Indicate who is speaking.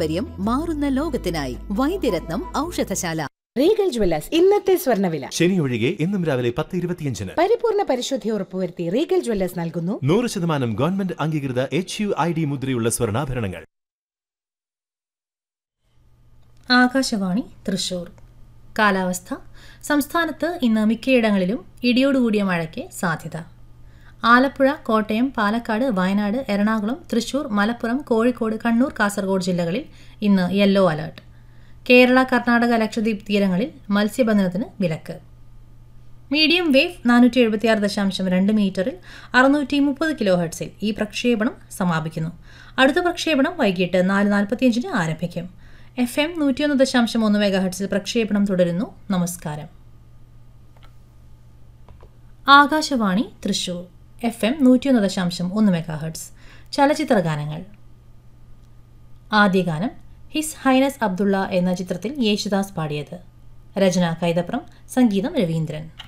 Speaker 1: പാരമ്പര്യം മാറുന്ന ലോകത്തിനായി വൈദ്യരത്നം ഔഷധശാല
Speaker 2: റീഗൽ ജ്വല്ലേഴ്സ് ഇന്നത്തെ സ്വർണ്ണവില
Speaker 3: ശനി ഒഴികെ എന്നും രാവിലെ പത്ത് ഇരുപത്തിയഞ്ചിന്
Speaker 2: പരിപൂർണ പരിശുദ്ധി ഉറപ്പുവരുത്തി റീഗൽ ജ്വല്ലേഴ്സ് നൽകുന്നു
Speaker 3: നൂറ് ശതമാനം ഗവൺമെന്റ് അംഗീകൃത എച്ച് യു ഐ ഡി മുദ്രയുള്ള സ്വർണ്ണാഭരണങ്ങൾ
Speaker 4: ആകാശവാണി തൃശൂർ കാലാവസ്ഥ സംസ്ഥാനത്ത് ഇന്ന് മിക്കയിടങ്ങളിലും ഇടിയോടുകൂടിയ മഴയ്ക്ക് സാധ്യത ആലപ്പുഴ കോട്ടയം പാലക്കാട് വയനാട് എറണാകുളം തൃശൂർ മലപ്പുറം കോഴിക്കോട് കണ്ണൂർ കാസർഗോഡ് ജില്ലകളിൽ ഇന്ന് യെല്ലോ അലർട്ട് കേരള കർണാടക ലക്ഷദ്വീപ് തീരങ്ങളിൽ മത്സ്യബന്ധനത്തിന് വിലക്ക് മീഡിയം വേവ് നാനൂറ്റി എഴുപത്തിയാറ് ദശാംശം രണ്ട് മീറ്ററിൽ അറുന്നൂറ്റി മുപ്പത് കിലോ ഹെർട്സിൽ ഈ പ്രക്ഷേപണം സമാപിക്കുന്നു അടുത്ത പ്രക്ഷേപണം വൈകിട്ട് നാല് നാൽപ്പത്തിയഞ്ചിന് ആരംഭിക്കും എഫ് എം നൂറ്റിയൊന്ന് ദശാംശം ഒന്ന് മെഗാ ഹെർട്സിൽ പ്രക്ഷേപണം തുടരുന്നു നമസ്കാരം ആകാശവാണി തൃശൂർ എഫ് എം നൂറ്റിയൊന്ന് ദശാംശം ഒന്ന് മെഗാ ഹെർട്സ് ചലച്ചിത്ര ഗാനങ്ങൾ ആദ്യ ഗാനം ഹിസ് ഹൈനസ് അബ്ദുള്ള എന്ന ചിത്രത്തിൽ യേശുദാസ് പാടിയത് രചന കൈതപ്രം സംഗീതം രവീന്ദ്രൻ